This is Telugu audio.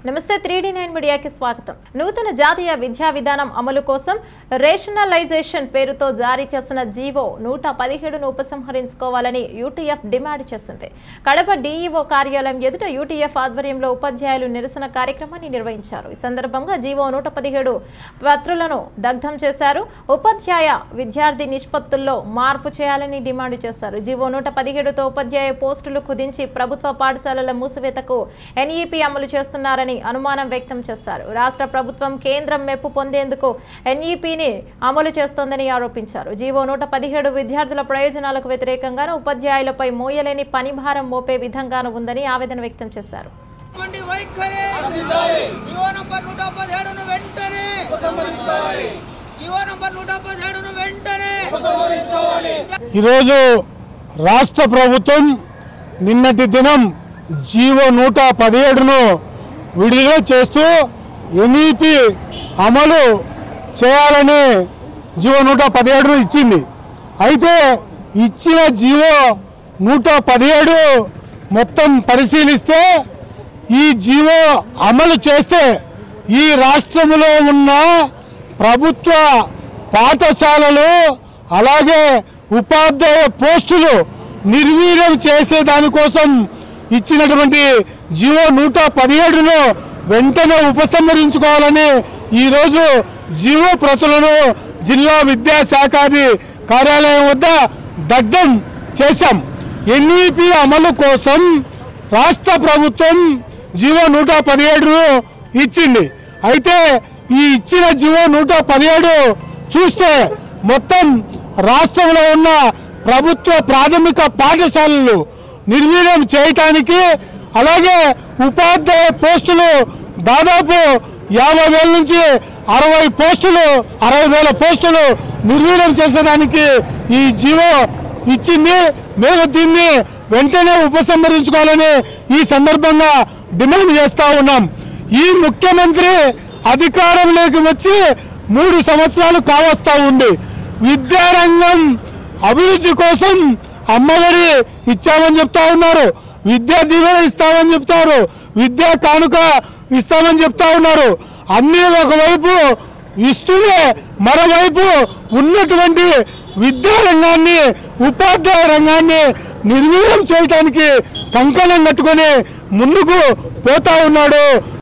నమస్తే త్రీ నైన్ మీడియాకి స్వాగతం నూతన జాతీయ విద్యా విధానం అమలు కోసం రేషనలైజేషన్ పేరుతో జారీ చేసిన జీవో నూట పదిహేడును ఉపసంహరించుకోవాలని యూటీఎఫ్ డిమాండ్ చేసింది కడప డీఈఓ కార్యాలయం ఎదుట యూటీఎఫ్ ఆధ్వర్యంలో ఉపాధ్యాయులు నిరసన కార్యక్రమాన్ని నిర్వహించారు ఈ సందర్భంగా జీవో నూట పదిహేడు పత్రులను దగ్ధం చేశారు ఉపాధ్యాయ విద్యార్థి నిష్పత్తుల్లో మార్పు చేయాలని డిమాండ్ చేశారు జీవో నూట పదిహేడుతో ఉపాధ్యాయ పోస్టులు కుదించి ప్రభుత్వ పాఠశాలల మూసివేతకు ఎన్ఈపీ అమలు చేస్తున్నారని అనుమానం వ్యక్తం చేశారు రాష్ట్ర ప్రభుత్వం కేంద్రం మెప్పు పొందేందుకు ఎన్ఈపీని అమలు చేస్తోందని ఆరోపించారు జీవో నూట పదిహేడు విద్యార్థుల ప్రయోజనాలకు వ్యతిరేకంగాను ఉపాధ్యాయులపై మోయలేని పనిభారం మోపే విధంగాను ఉందని ఆవేదన వ్యక్తం చేశారు మండి వైఖరి జీవో నంబర్ నూట పదిహేడును వెంటనే జీవో నంబర్ నూట పదిహేడును వెంటనే ఈరోజు రాష్ట్ర ప్రభుత్వం నిన్నటి దినం జీవో నూట పదిహేడును విడుదల చేస్తూ ఎన్ఈపి అమలు చేయాలని జీవో నూట పదిహేడును ఇచ్చింది అయితే ఇచ్చిన జీవో నూట పదిహేడు మొత్తం పరిశీలిస్తే ఈ జీవో అమలు చేస్తే ఈ రాష్ట్రంలో ఉన్న ప్రభుత్వ పాఠశాలలు అలాగే ఉపాధ్యాయ పోస్టులు నిర్వీర్యం చేసే దానికోసం ఇచ్చినటువంటి జీవో నూట పదిహేడును వెంటనే ఉపసంహరించుకోవాలని ఈరోజు జీవో ప్రతులను జిల్లా విద్యాశాఖాధి కార్యాలయం వద్ద దగ్ధం చేశాం ఎన్ఈపి అమలు కోసం రాష్ట్ర ప్రభుత్వం జీవో నూట పదిహేడును ఇచ్చింది అయితే ఈ ఇచ్చిన జీవో నూట పదిహేడు చూస్తే మొత్తం రాష్ట్రంలో ఉన్న ప్రభుత్వ ప్రాథమిక పాఠశాలలు నిర్వీర్యం చేయటానికి అలాగే ఉపాధ్యాయ పోస్టులు దాదాపు యాభై వేల నుంచి అరవై పోస్టులు అరవై వేల పోస్టులు నిర్వీర్యం చేసేదానికి ఈ జీవో ఇచ్చింది మేము దీన్ని వెంటనే ఉపసంహరించుకోవాలని ఈ సందర్భంగా డిమాండ్ చేస్తా ఉన్నాం ఈ ముఖ్యమంత్రి అధికారంలోకి వచ్చి మూడు సంవత్సరాలు కావస్తా ఉంది విద్యారంగం అభివృద్ధి కోసం అమ్మఒడి ఇచ్చామని చెప్తా ఉన్నారు విద్యా దీవెన ఇస్తామని చెప్తారు విద్యా కానుక ఇస్తామని చెప్తా ఉన్నారు అన్నీ ఒకవైపు ఇస్తూనే మరోవైపు ఉన్నటువంటి విద్యా రంగాన్ని ఉపాధ్యాయ రంగాన్ని నిర్వీర్యం చేయడానికి కంకణం కట్టుకొని ముందుకు పోతా ఉన్నాడు